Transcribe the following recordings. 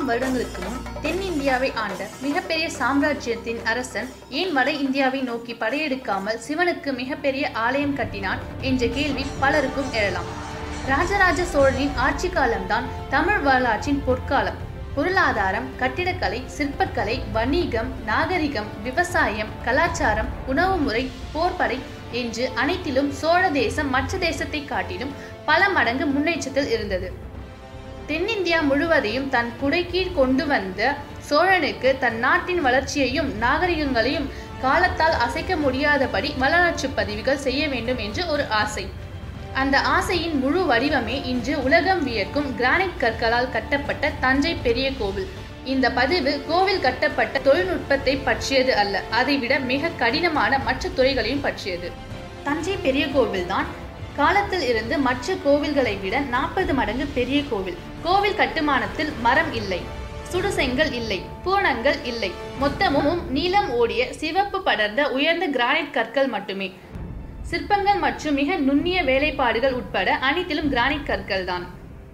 ஆயிரம் வருடங்களுக்கு முன் தென்னிந்தியாவை ஆண்ட மிகப்பெரிய சாம்ராஜ்யத்தின் அரசன் ஏன் வட இந்தியாவை நோக்கி படையெடுக்காமல் சிவனுக்கு மிகப்பெரிய ஆலயம் கட்டினான் என்ற கேள்வி பலருக்கும் எழலாம் ராஜராஜ சோழனின் ஆட்சி காலம்தான் தமிழ் வரலாற்றின் பொற்காலம் பொருளாதாரம் கட்டிடக்கலை சிற்பக்கலை வணிகம் நாகரிகம் விவசாயம் கலாச்சாரம் உணவு முறை போர்ப்படை என்று அனைத்திலும் சோழ தேசம் மற்ற தேசத்தை காட்டிலும் பல மடங்கு முன்னேற்றத்தில் இருந்தது தென்னிந்தியா முழுவதையும் தன் குடைக்கீழ் கொண்டு வந்த சோழனுக்கு தன் நாட்டின் வளர்ச்சியையும் நாகரிகங்களையும் காலத்தால் அசைக்க முடியாதபடி வரலாற்று பதிவுகள் செய்ய வேண்டும் என்று ஒரு ஆசை அந்த ஆசையின் முழு வடிவமே இன்று உலகம் வியக்கும் கிரானைட் கற்களால் கட்டப்பட்ட தஞ்சை பெரிய கோவில் இந்த பதிவு கோவில் கட்டப்பட்ட தொழில்நுட்பத்தை பற்றியது அல்ல அதைவிட மிக கடினமான மற்ற துறைகளையும் பற்றியது தஞ்சை பெரிய கோவில்தான் காலத்தில் இருந்து மற்ற கோவில்களை விட நாற்பது மடங்கு பெரிய கோவில் கோவில் கட்டுமானத்தில் மரம் இல்லை சுடுசெங்கல் இல்லை பூரணங்கள் இல்லை மொத்தமும் நீளம் ஓடிய சிவப்பு படர்ந்த உயர்ந்த கிரானைட் கற்கள் மட்டுமே சிற்பங்கள் மற்றும் மிக நுண்ணிய வேலைப்பாடுகள் உட்பட அனைத்திலும் கிரானைட் கற்கள் தான்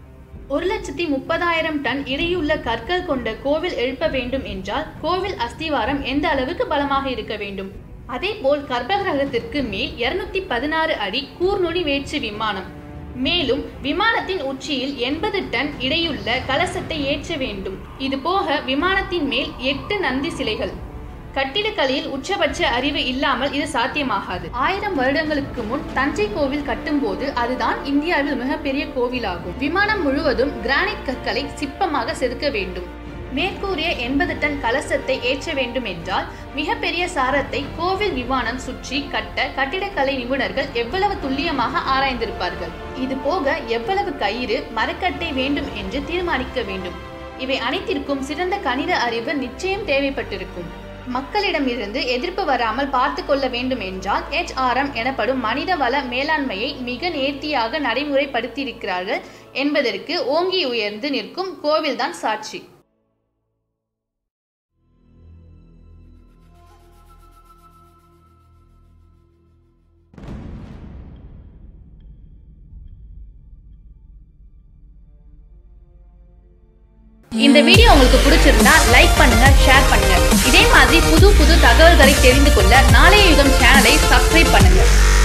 ஒரு லட்சத்தி முப்பதாயிரம் டன் இடையுள்ள கற்கள் கொண்ட கோவில் எழுப்ப வேண்டும் என்றால் கோவில் அஸ்திவாரம் எந்த அளவுக்கு பலமாக இருக்க வேண்டும் அதேபோல் கர்ப்பகிரகத்திற்கு மேல் இருநூத்தி பதினாறு அடி கூர்நுனி வேற்று விமானம் மேலும் விமானத்தின் உச்சியில் எண்பது டன் இடையுள்ள கலசத்தை ஏற்ற வேண்டும் இது போக விமானத்தின் மேல் எட்டு நந்தி சிலைகள் கட்டிடக்கலையில் உச்சபட்ச அறிவு இல்லாமல் இது சாத்தியமாகாது ஆயிரம் வருடங்களுக்கு முன் தஞ்சை கோவில் கட்டும்போது அதுதான் இந்தியாவில் மிகப்பெரிய கோவிலாகும் விமானம் முழுவதும் கிரானைட் கற்களை சிற்பமாக செதுக்க வேண்டும் மேற்கூறிய எண்பது டன் கலசத்தை ஏற்ற வேண்டும் என்றால் மிகப்பெரிய சாரத்தை கோவில் விமானம் சுற்றி கட்ட கட்டிடக்கலை நிபுணர்கள் எவ்வளவு துல்லியமாக ஆராய்ந்திருப்பார்கள் இது போக எவ்வளவு கயிறு மரக்கட்டை வேண்டும் என்று தீர்மானிக்க வேண்டும் இவை அனைத்திற்கும் சிறந்த கணித அறிவு நிச்சயம் தேவைப்பட்டிருக்கும் மக்களிடமிருந்து எதிர்ப்பு வராமல் பார்த்து கொள்ள வேண்டும் என்றால் ஹெச்ஆர்எம் எனப்படும் மனித வள மேலாண்மையை மிக நேர்த்தியாக நடைமுறைப்படுத்தியிருக்கிறார்கள் என்பதற்கு ஓங்கி உயர்ந்து நிற்கும் கோவில்தான் சாட்சி இந்த வீடியோ உங்களுக்கு பிடிச்சிருந்தா லைக் பண்ணுங்க ஷேர் பண்ணுங்க இதே மாதிரி புது புது தகவல்களை தெரிந்து கொள்ள நாளைய யுகம் சேனலை சப்ஸ்கிரைப் பண்ணுங்க